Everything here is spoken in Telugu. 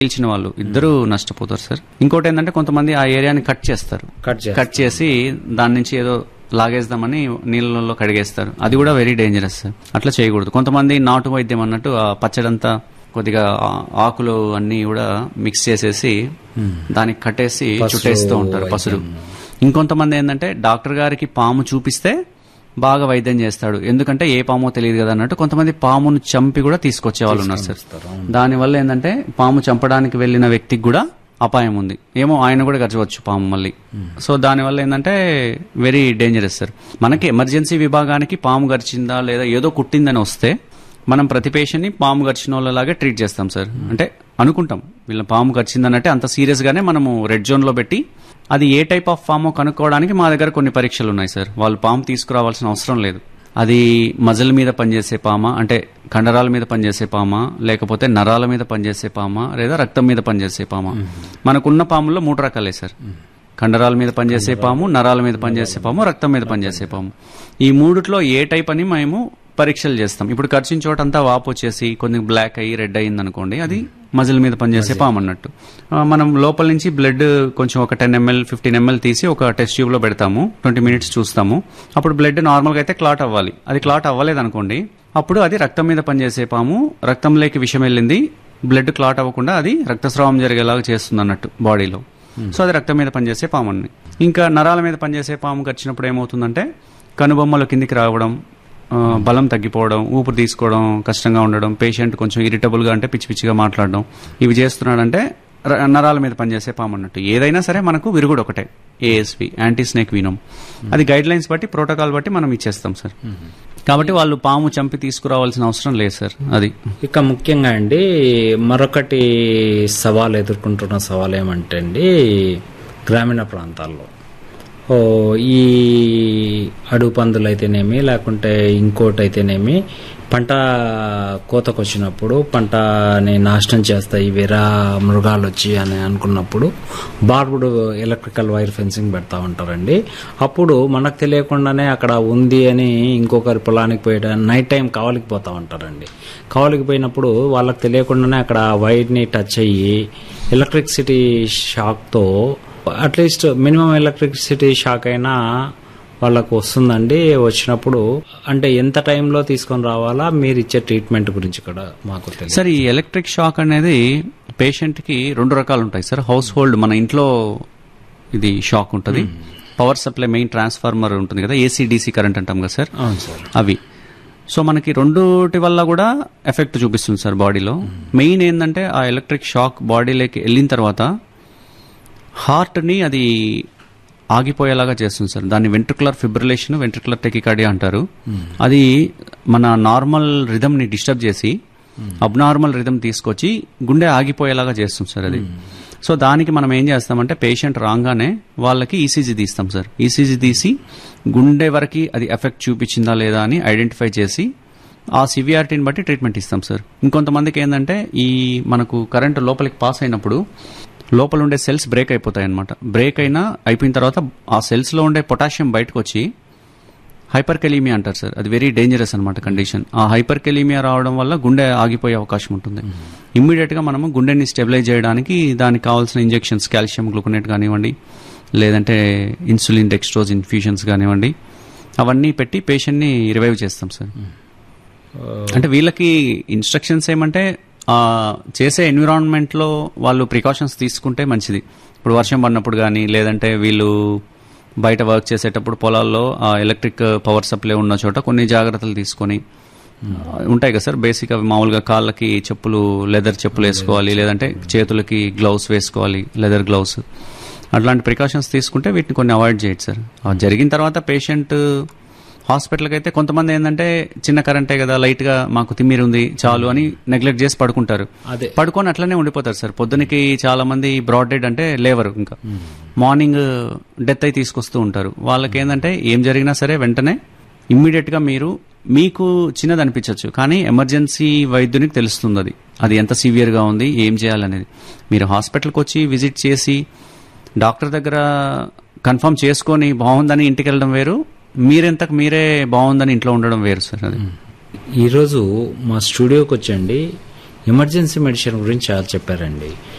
పీల్చిన వాళ్ళు ఇద్దరు నష్టపోతారు సార్ ఇంకోటి ఏంటంటే కొంతమంది ఆ ఏరియాని కట్ చేస్తారు కట్ చేస్తారు. కట్ చేసి దాని నుంచి ఏదో లాగేద్దామని నీళ్ళలో కడిగేస్తారు అది కూడా వెరీ డేంజరస్ సార్ అట్లా చేయకూడదు కొంతమంది నాటు వైద్యం అన్నట్టు ఆ పచ్చడంతా కొద్దిగా ఆ- ఆకులు అన్ని కూడా మిక్స్ చేసేసి దానికి కట్టేసి పసురు చుట్టేస్తూ ఉంటారు పసురు ఇంకొంతమంది ఏంటంటే డాక్టర్ గారికి పాము చూపిస్తే బాగా వైద్యం చేస్తాడు ఎందుకంటే ఏ పామో తెలియదు కదా అన్నట్టు కొంతమంది పామును చంపి కూడా తీసుకొచ్చే వాళ్ళు ఉన్నారు సార్ దానివల్ల ఏంటంటే పాము చంపడానికి వెళ్ళిన వ్యక్తికి కూడా అపాయం ఉంది ఏమో ఆయన కూడా గరచవచ్చు పాము మళ్ళీ సో దానివల్ల ఏంటంటే వెరీ డేంజరస్ సార్ మనకి ఎమర్జెన్సీ విభాగానికి పాము గరిచిందా లేదా ఏదో కుట్టిందని వస్తే మనం ప్రతి పేషెంట్ని పాము గరిచిన వాళ్ళలాగే ట్రీట్ చేస్తాం సార్ అంటే అనుకుంటాం వీళ్ళ పాము గరిచిందనంటే అంత సీరియస్ గానే మనము రెడ్ జోన్ లో పెట్టి అది ఏ టైప్ ఆఫ్ పామో కనుక్కోవడానికి మా దగ్గర కొన్ని పరీక్షలు ఉన్నాయి సార్ వాళ్ళు పాము తీసుకురావాల్సిన అవసరం లేదు అది మజల్ మీద పనిచేసే పామ అంటే కండరాల మీద పనిచేసే పామ లేకపోతే నరాల మీద పనిచేసే పామ లేదా రక్తం మీద పనిచేసే పామ మనకున్న పాముల్లో మూడు రకాలే సార్ కండరాల మీద పనిచేసే పాము నరాల మీద పనిచేసే పాము రక్తం మీద పనిచేసే పాము ఈ మూడిట్లో ఏ టైప్ అని మేము పరీక్షలు చేస్తాం ఇప్పుడు ఖర్చిన చోటంతా వాపు వచ్చేసి కొన్ని బ్లాక్ అయ్యి రెడ్ అయ్యింది అనుకోండి అది మజిల్ మీద పనిచేసే పాము అన్నట్టు ఆ, మనం లోపల నుంచి బ్లడ్ కొంచెం ఒక టెన్ ఎంఎల్ ఫిఫ్టీన్ ఎంఎల్ తీసి ఒక టెస్ట్ ట్యూబ్ లో పెడతాము ట్వంటీ మినిట్స్ చూస్తాము అప్పుడు బ్లడ్ నార్మల్ గా అయితే క్లాట్ అవ్వాలి అది క్లాట్ అవ్వలేదు అనుకోండి అప్పుడు అది రక్తం మీద పనిచేసే పాము రక్తంలోకి విషం వెళ్ళింది బ్లడ్ క్లాట్ అవ్వకుండా అది రక్తస్రావం జరిగేలాగా చేస్తుంది అన్నట్టు బాడీలో సో అది రక్తం మీద పనిచేసే పాము అండి ఇంకా నరాల మీద పనిచేసే పాము వచ్చినప్పుడు ఏమవుతుందంటే కనుబొమ్మలు కిందికి రావడం ఆ, బలం తగ్గిపోవడం ఊపిరి తీసుకోవడం కష్టంగా ఉండడం పేషెంట్ కొంచెం ఇరిటబుల్ గా అంటే పిచ్చి పిచ్చిగా మాట్లాడడం ఇవి చేస్తున్నాడంటే ర- నరాల మీద పనిచేసే పాము అన్నట్టు ఏదైనా సరే మనకు విరుగుడు ఒకటే ఏఎస్వి యాంటీ స్నేక్ వీనం అది గైడ్ లైన్స్ బట్టి ప్రోటోకాల్ బట్టి మనం ఇచ్చేస్తాం సార్ కాబట్టి వాళ్ళు పాము చంపి తీసుకురావాల్సిన అవసరం లేదు సార్ అది ఇక ముఖ్యంగా అండి మరొకటి సవాల్ ఎదుర్కొంటున్న సవాల్ ఏమంటే అండి గ్రామీణ ప్రాంతాల్లో ఓ ఈ అడుగు పందులు అయితేనేమి లేకుంటే ఇంకోటి అయితేనేమి పంట కోతకు వచ్చినప్పుడు పంటని నాశనం చేస్తాయి వేరే మృగాలు వచ్చి అని అనుకున్నప్పుడు బార్బుడ్ ఎలక్ట్రికల్ వైర్ ఫెన్సింగ్ పెడతా ఉంటారండి అప్పుడు మనకు తెలియకుండానే అక్కడ ఉంది అని ఇంకొకరి పొలానికి పోయడం నైట్ టైం కావలికి పోతా ఉంటారండి కావలికి పోయినప్పుడు వాళ్ళకి తెలియకుండానే అక్కడ వైర్ని టచ్ అయ్యి ఎలక్ట్రిసిటీ షాక్తో అట్లీస్ట్ మినిమం ఎలక్ట్రిసిటీ షాక్ అయినా వాళ్ళకు వస్తుందండి వచ్చినప్పుడు అంటే ఎంత టైంలో తీసుకొని రావాలా మీరు ఇచ్చే ట్రీట్మెంట్ గురించి కూడా మాకు తెలియదు సార్ ఈ ఎలక్ట్రిక్ షాక్ అనేది పేషెంట్ కి రెండు రకాలు ఉంటాయి సార్ హౌస్ హోల్డ్ మన ఇంట్లో ఇది షాక్ ఉంటుంది పవర్ సప్లై మెయిన్ ట్రాన్స్ఫార్మర్ ఉంటుంది కదా ఏసీ డీసీ కరెంట్ అంటాం కదా సార్ అవును సార్ అవి సో మనకి రెండుటి వల్ల కూడా ఎఫెక్ట్ చూపిస్తుంది సార్ బాడీలో మెయిన్ ఏంటంటే ఆ ఎలక్ట్రిక్ షాక్ బాడీలోకి వెళ్ళిన తర్వాత హార్ట్ని అది ఆగిపోయేలాగా చేస్తుంది సార్ దాన్ని వెంట్రుకులర్ ఫిబ్రిలేషన్ వెంట్రుకులర్ టెకికార్డియా అంటారు అది మన నార్మల్ రిథమ్ని డిస్టర్బ్ చేసి అబ్నార్మల్ రిథమ్ తీసుకొచ్చి గుండె ఆగిపోయేలాగా చేస్తుంది సార్ అది సో దానికి మనం ఏం చేస్తామంటే పేషెంట్ రాగానే వాళ్ళకి ఈసీజీ తీస్తాం సార్ ఈసీజీ తీసి గుండె వరకు అది ఎఫెక్ట్ చూపించిందా లేదా అని ఐడెంటిఫై చేసి ఆ సివియారిటీని బట్టి ట్రీట్మెంట్ ఇస్తాం సార్ ఇంకొంతమందికి ఏంటంటే ఈ మనకు కరెంట్ లోపలికి పాస్ అయినప్పుడు లోపల ఉండే సెల్స్ బ్రేక్ అయిపోతాయి అనమాట బ్రేక్ అయినా అయిపోయిన తర్వాత ఆ సెల్స్ లో ఉండే పొటాషియం బయటకు వచ్చి హైపర్ కెలీమియా అంటారు సార్ అది వెరీ డేంజరస్ అనమాట కండిషన్ ఆ హైపర్ కెలీమియా రావడం వల్ల గుండె ఆగిపోయే అవకాశం ఉంటుంది ఇమ్మీడియట్ గా మనము గుండెని స్టెబిలైజ్ చేయడానికి దానికి కావాల్సిన ఇంజెక్షన్స్ కాల్షియం గ్లూకోనేట్ కానివ్వండి లేదంటే ఇన్సులిన్ డెక్స్ట్రోజ్ ఇన్ఫ్యూషన్స్ కానివ్వండి అవన్నీ పెట్టి పేషెంట్ని రివైవ్ చేస్తాం సార్ అంటే వీళ్ళకి ఇన్స్ట్రక్షన్స్ ఏమంటే ఆ చేసే ఎన్విరాన్మెంట్ లో వాళ్ళు ప్రికాషన్స్ తీసుకుంటే మంచిది ఇప్పుడు వర్షం పడినప్పుడు కానీ లేదంటే వీళ్ళు బయట వర్క్ చేసేటప్పుడు పొలాల్లో ఆ ఎలక్ట్రిక్ పవర్ సప్లై ఉన్న చోట కొన్ని జాగ్రత్తలు తీసుకొని ఉంటాయి కదా సార్ బేసిక్ అవి మామూలుగా కాళ్ళకి చెప్పులు లెదర్ చెప్పులు వేసుకోవాలి లేదంటే చేతులకి గ్లౌస్ వేసుకోవాలి లెదర్ గ్లౌస్ అట్లాంటి ప్రికాషన్స్ తీసుకుంటే వీటిని కొన్ని అవాయిడ్ చేయొచ్చు సార్ ఆ జరిగిన తర్వాత పేషెంట్ హాస్పిటల్కి అయితే కొంతమంది ఏంటంటే చిన్న కరెంటే కదా లైట్ గా మాకు తిమ్మిరి ఉంది చాలు అని నెగ్లెక్ట్ చేసి పడుకుంటారు అదే పడుకొని అట్లనే ఉండిపోతారు సార్ పొద్దునకి చాలా మంది బ్రాడ్ డెడ్ అంటే లేవరు ఇంకా మార్నింగ్ డెత్ అయి తీసుకొస్తూ ఉంటారు వాళ్ళకి ఏంటంటే ఏం జరిగినా సరే వెంటనే ఇమ్మీడియట్ గా మీరు మీకు చిన్నది అనిపించవచ్చు కానీ ఎమర్జెన్సీ వైద్యునికి తెలుస్తుంది అది అది ఎంత సివియర్ గా ఉంది ఏం చేయాలనేది మీరు హాస్పిటల్కి వచ్చి విజిట్ చేసి డాక్టర్ దగ్గర కన్ఫర్మ్ చేసుకొని బాగుందని ఇంటికి వెళ్ళడం వేరు మీరెంతకు మీరే బాగుందని ఇంట్లో ఉండడం వేరు సార్ అది ఈరోజు మా స్టూడియోకి వచ్చండి ఎమర్జెన్సీ మెడిసిన్ గురించి చాలా చెప్పారండి